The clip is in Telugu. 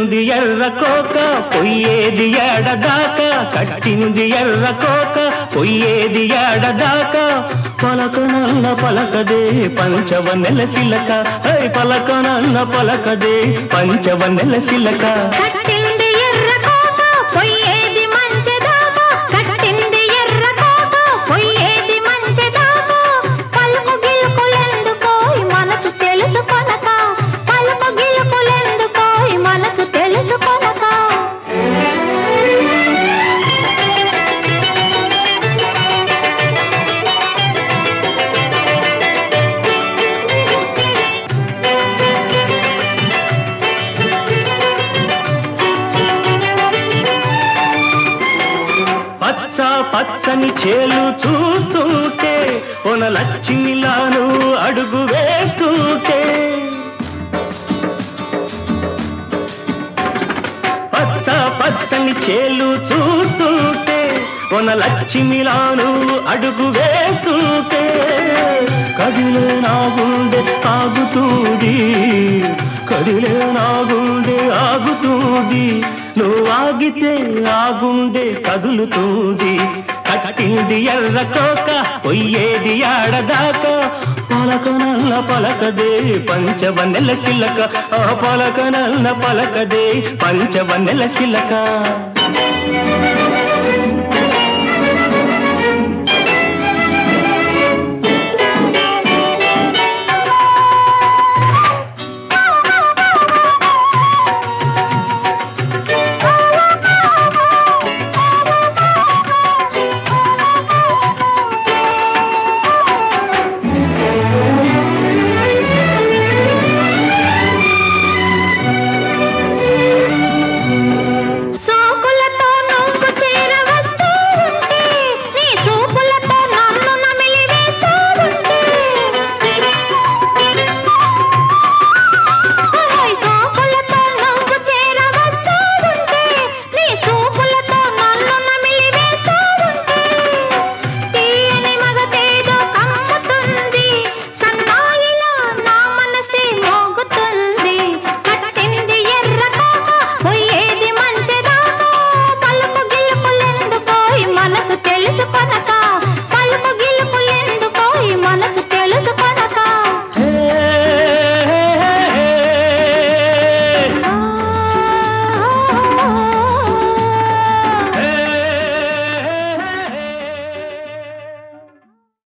కట్టింది ఎర్ర కోక పొయ్యేది ఏడదాకా కట్టింది ఎర్ర కోక పొయ్యేది ఏడదాకా పలకనన్న పలకదే పంచవ నెలసిలక హై పలకనన్న పలకదే పంచవ నెలసిలక కట్టింది ఎర్ర కోక పొయ్యేది మంచెదాకా కట్టింది ఎర్ర కోక పొయ్యేది మంచెదాకా పలుకు గిలుకులెందుకోయి మనసు తెలుసుకొనక పలుకు గిలుకులెందుకోయి మనసు తెలుసుకొనక పచ్చ పచ్చని చేలు చూస్తుంటే కొన లక్ష్మిలాను అడుగు వేస్తుంటే పచ్చ పచ్చని చేలు చూస్తుంటే కొన లక్ష్మిలాను అడుగు వేస్తుంటే కదిలే నా గుండె ఆగుతుంది కదిలే నా గుండె ఆగుతుంది నువ్వు ఆగితే ఆ గుండె కదులుతుంది కట్టింది ఎర్ర కోక పొయ్యేది ఆడదాకా పలకనల్ల పలకదే పంచవ నెలసిలక ఆ పలకనల్ల పలకదే పంచవ నెలసిలక సోకులతో నువ్వు చేరవస్తూ ఉంటే నీ చూపులతో నన్ను నమిలి వేస్తూ ఉంటే ఓయ్ సోకులతో నువ్వు చేరవస్తూ ఉంటే నీ చూపులతో నన్ను నమిలి వేస్తూ ఉంటే తీయని మగతేదో కమ్ముతుంది సన్నాయిలా నా మనసే మోగుతుంది కట్టింది ఎర్ర కోక పొయ్యేది మంచెదాకా పలుకు గిలుకులెందుకోయి మనసు తెలుసుకొనక